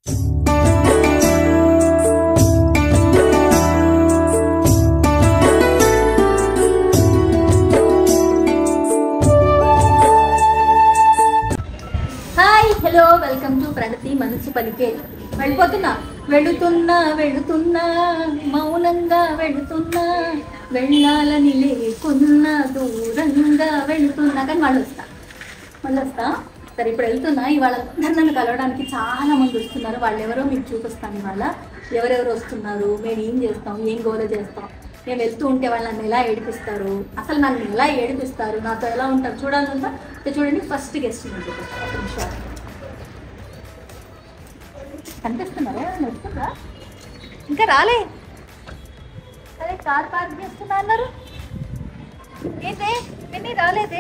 Hi hello welcome to Pranathi మనసు పలికే వెళ్ళిపోతున్నా వెళుతున్నా వెళుతున్నా మౌనంగా వెళుతున్నా వెళ్ళాలని లేకున్నా దూరంగా వెళుతున్నా కానీ మళ్ళీ వస్తా మళ్ళీ వస్తా సరే ఇప్పుడు వెళ్తున్నా ఇవాళ అందరు నన్ను కలవడానికి చాలా మంది వస్తున్నారు వాళ్ళు ఎవరో మీకు చూపిస్తాను ఇవాళ ఎవరెవరు వస్తున్నారు మేము ఏం చేస్తాం ఏం గోల చేస్తాం మేము వెళ్తూ ఉంటే వాళ్ళు నన్ను ఎలా ఏడిపిస్తారు అసలు నన్ను ఎలా ఏడిపిస్తారు నాతో ఎలా ఉంటారు చూడాలంతా అయితే చూడండి ఫస్ట్ గెస్ట్ నేను చూపిస్తాను ఒక నిమిషం కనిపిస్తున్నారా ఎవరైనా వస్తుందా ఇంకా రాలే అదే కార్ పార్క్ చేస్తున్నా అన్నారు ఏంటే విని రాలేదే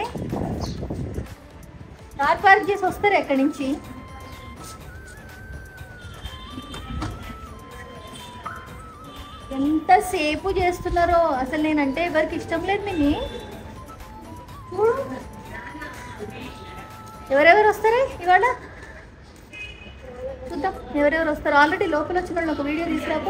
కార్ పార్క్ చేసి వస్తారు ఎక్కడి నుంచి ఎంతసేపు చేస్తున్నారో అసలు నేనంటే ఎవరికి ఇష్టం లేదు మిని చూడు. ఎవరెవరు వస్తారే ఇవాళ చూద్దాం ఎవరెవరు వస్తారు ఆల్రెడీ లోపల వచ్చిన వాళ్ళు ఒక వీడియో తీసుకురాపో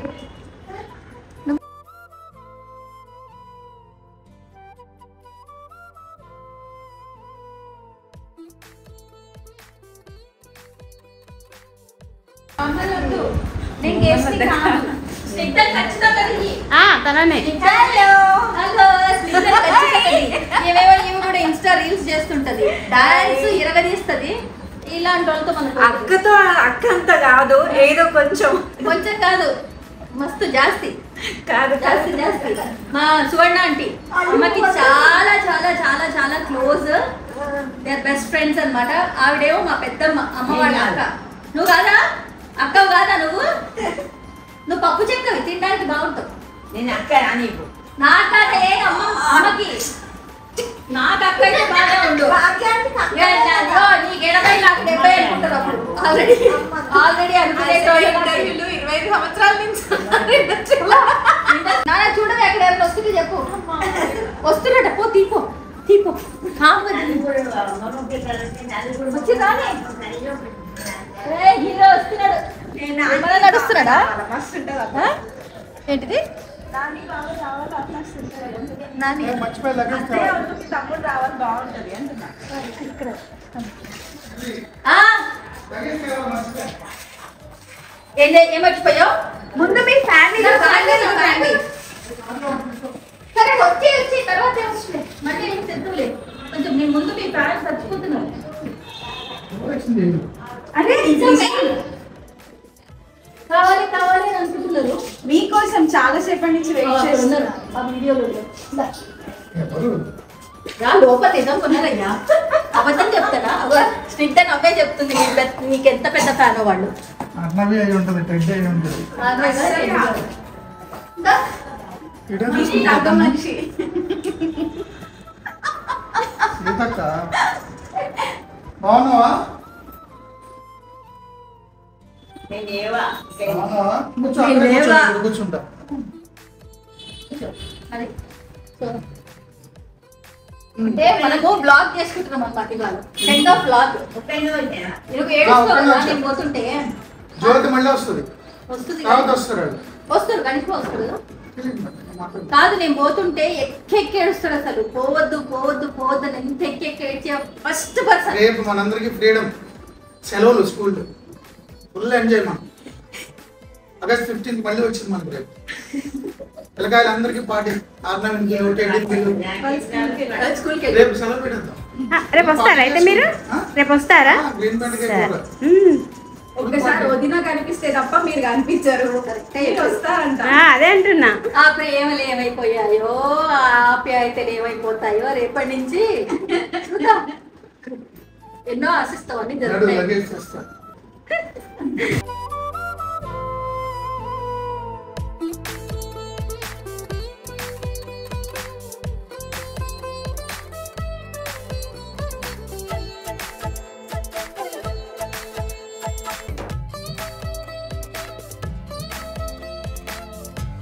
నేను guest ని కాదు. స్నిగ్ధ ఖచ్చితంగా దిగి. ఆ, తననే హలో హలో స్మిత ఖచ్చితంగా ఏమేమో ఈమె కూడా ఇన్స్టా రీల్స్ చేస్తుంటది డాన్స్ ఇరగదీస్తది ఇలాంటి వాళ్ళతో మనకు అక్కతో అక్క అంత కాదు ఏదో కొంచెం కొంచెం కాదు మస్తు జాస్తి కాదు జాస్తి జాస్తి మా సువర్ణ ఆంటీ అమ్మకి చాలా చాలా చాలా చాలా క్లోజ్ దే బెస్ట్ ఫ్రెండ్స్ అన్నమాట ఆవిడేమో మా పెద్దమ్మ అమ్మ వాళ్ళ అక్క నువ్వు కాదా అక్కవు కాదా నువ్వు నువ్వు పప్పు చెక్కవి తినడానికి బాగుంటావు నేను అక్క నీకు నాకదే అమ్మ అమ్మకి నాకు అక్క అయితే బాగా ఉండు ఏ, నాదో నీకు ఎనభై నాకు డెబ్బై అనుకుంటారు అప్పుడు ఆల్రెడీ ఆల్రెడీ అనుకునేటోళ్ళు ఇరవై ఐదు సంవత్సరాల నుంచి నాన్న చూడదు ఎక్కడ ఎవరైనా వస్తుంటే చెప్పు వస్తున్నట పో తీపో తీపో వచ్చి రాని ఏ, హీరో వస్తున్నాడు ఏమన్నా నడుస్తున్నాడా ఆ? ఏంటిది నాని తమ్ముడు రావాలి బాగుంటది అంటున్నా ఇక్కడ ఆ, ఏం లే- ఏం మర్చిపోయావు ముందు మీ ఫ్యామిలీ నా ఫ్యామిలీ, నా ఫ్యామిలీ. సరే వచ్చి వచ్చి తర్వాత వస్తుంది మళ్ళీ నేను తెద్దులే కొంచెం నేను ముందు మీ పేరెంట్స్ చచ్చిపోతున్నాను అరే కావాలి కావాలి అని అనుకుంటున్నారు మీకోసం చాలా సేపటి నుంచి ఆ, వెయిట్ అక్కడ చేస్తున్నా ఉన్నారు. ఆ వీడియోలో దా. రా లోపల నిజం కొన్నారయ్యా అబద్ధం చెప్తారా అగో స్నిగ్ధ నవ్వే చెప్తుంది నీ పెద్ద- నీకు ఎంత పెద్ద ఫ్యాన్ వాళ్ళు అన్నవి అయి ఉంటుంది టెడ్ అయి ఉంటుంది దా. ఇటే తగ్గ తీసుకుంటా మనిషి సీతక్క బాగున్నావా నేను ఏవా బాగున్నావా కూర్చో నేను అక్కడే కూర్చో, లేవా? ఇక్కడ కూర్చుంటా అది సో అంటే మనము బ్లాగ్ చేసుకుంటున్నాం అన్నమాట ఇవాళ సెండ్ ఆఫ్ బ్లాగ్ ఇరుగు ఏడుస్తావు కదా నేను పోతుంటే జ్యోతి మళ్ళీ వస్తుంది వస్తుంది తర్వాత కదా. వస్తారు వాళ్ళు. వస్తారు కనిపి వస్తారు ఫీలింగ్ మాట్లాడు. కాదు నేను పోతుంటే ఎక్కెక్కి ఏడుస్తాడు అసలు పోవద్దు పోవద్దు పోవద్దు అని ఎంత ఎక్కెక్కి ఏడ్చే ఫస్ట్ పర్సన్ రేపు మనందరికి ఫ్రీడమ్ సెలవులు స్కూల్ ఫుల్ ఎంజాయ్ మనం ఆగస్ట్ ఫిఫ్టీన్త్ మళ్ళీ వచ్చింది మనకు రేపు పిల్లకాయలు అందరికీ పార్టీ ఆర్నమెంట్ స్కూల్కి రేపు సెలవు పెట్టేద్దాం ఆ, రేపు వస్తారా అయితే మీరు ఆ? రేపు వస్తారా గ్రీన్ ప్యాంట్ సరే కూడా ఉమ్. ఒక్కసారి వదిన కనిపిస్తే తప్ప మీరు కనిపించరు మీరు వస్తారంట ఆ, అదే అంటున్నా ఆ ప్రేమలు ఏమైపోయాయో ఆ ఆప్యాయతలు ఏమైపోతాయో రేపటి నుంచి చూద్దాం ఎన్నో ఆశిస్తామని నడు జరుగుతాయి లగేజ్ చేస్తా